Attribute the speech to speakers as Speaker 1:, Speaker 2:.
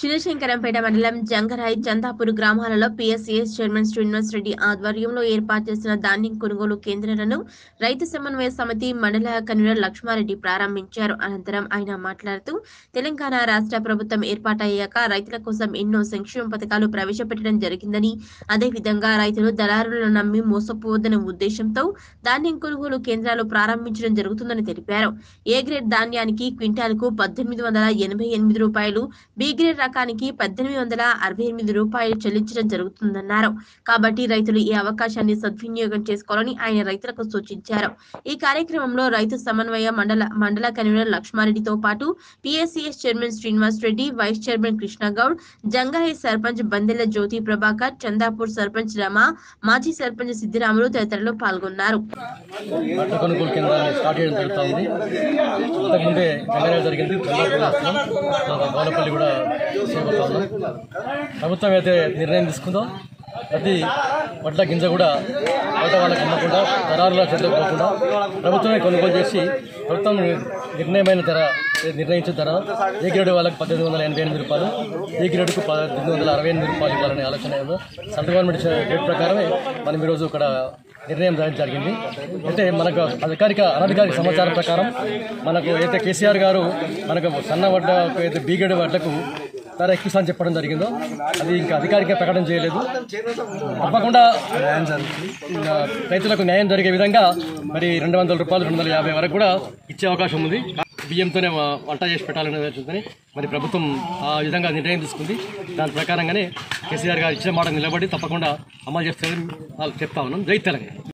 Speaker 1: చిన్నశంకరంపేట మండలం జంగరాయి చందాపూర్ గ్రామాలలో PSCS chairman Srinivas Reddy ఆధ్వర్యంలో ఏర్పాటు చేసిన ధాన్యం కొనుగోలు కేంద్రాలను రైతు సమన్వయ సమితి మండల కన్వీనర్ లక్ష్మారెడ్డి ప్రారంభించారు అనంతరం ఆయన మాట్లాడుతూ తెలంగాణ రాష్ట్ర ప్రభుత్వం ఏర్పాటయ్యాక రైతుల కోసం ఎన్నో సంక్షేమ పథకాలు ప్రవేశపెట్టడం జరిగిందని అదేవిధంగా రైతులు దళారులను నమ్మి మోసపోవద్దనే ఉద్దేశంతో ధాన్యం కొనుగోలు కేంద్రాలు ప్రారంభించడం జరుగుతుందని తెలిపారు ఏ గ్రేడ్ ధాన్యానికి క్వింటాల్కు పద్దెనిమిది వందల ఎనభై ఎనిమిది రూపాయలు బి గ్రేడ్ రకానికి పద్దెనిమిది వందల అరవై ఎనిమిది రూపాయలు చెల్లించడం జరుగుతుందన్నారు కాబట్టి రైతులు ఈ అవకాశాన్ని సద్వినియోగం చేసుకోవాలని ఆయన రైతులకు సూచించారు ఈ కార్యక్రమంలో రైతు సమన్వయ మండల మండల కన్వీనర్ లక్ష్మారెడ్డితో పాటు PSCS chairman Srinivas Reddy vice chairman Krishnagoud Jangayi sarpanch Bandela Jyothi Prabhakar Chandapur sarpanch Rama మాజీ సర్పంచ్ సిద్దిరాములు తదితరులు పాల్గొన్నారు
Speaker 2: పంట కొనుగోలు కేంద్రాన్ని స్టార్ట్ చేయడం జరుగుతూ ఉంది ఇంతకుముందే జంగారెడ్డి జరిగింది చంద్రపూర్ వస్తున్నాం తర్వాత గోలపల్లి కూడా చేయబోతా ఉన్నాం ప్రభుత్వం అయితే నిర్ణయం తీసుకుందో ప్రతి వడ్ల గింజ కూడా బయట వాళ్ళకి అమ్మకుండా దళారుల చేతిలోకి పోకుండా ప్రభుత్వమే కొనుగోలు చేసి ప్రభుత్వం నిర్ణయమైన ధర నిర్ణయించిన ధర ఏ గ్రేడ్ వాళ్ళకి పద్దెనిమిది వందల ఎనభై ఎనిమిది రూపాయలు ఏ గ్రేడ్కు పద్దెనిమిది వందల అరవై ఎనిమిది రూపాయలు ఇవ్వాలనే ఆలోచన ఏదో సెంట్రల్ గవర్నమెంట్ ఇచ్చిన రేట్ ప్రకారమే మనం ఈరోజు ఇక్కడ నిర్ణయం జరగడం జరిగింది అంటే మనకు అధికారిక అనధికారిక సమాచారం ప్రకారం మనకు అయితే కేసీఆర్ గారు మనకు సన్న వడ్డ అయితే బీగడ్ వడ్లకు ధర ఎక్కువ అని చెప్పడం జరిగిందో అది ఇంకా అధికారిక ప్రకటన చేయలేదు తప్పకుండా ఇంకా రైతులకు న్యాయం జరిగే విధంగా మరి రెండు వందల రూపాయలు రెండు వందల యాభై వరకు కూడా ఇచ్చే అవకాశం ఉంది బియ్యంతోనే వ- వంట చేసి పెట్టాలనే ఉద్దేశంతోనే మరి ప్రభుత్వం ఆ విధంగా నిర్ణయం తీసుకుంది దాని ప్రకారంగానే కేసీఆర్ గారు ఇచ్చిన మాట నిలబడి తప్పకుండా అమలు చేస్తారని వాళ్ళు చెప్తా ఉన్నాం జై తెలంగాణ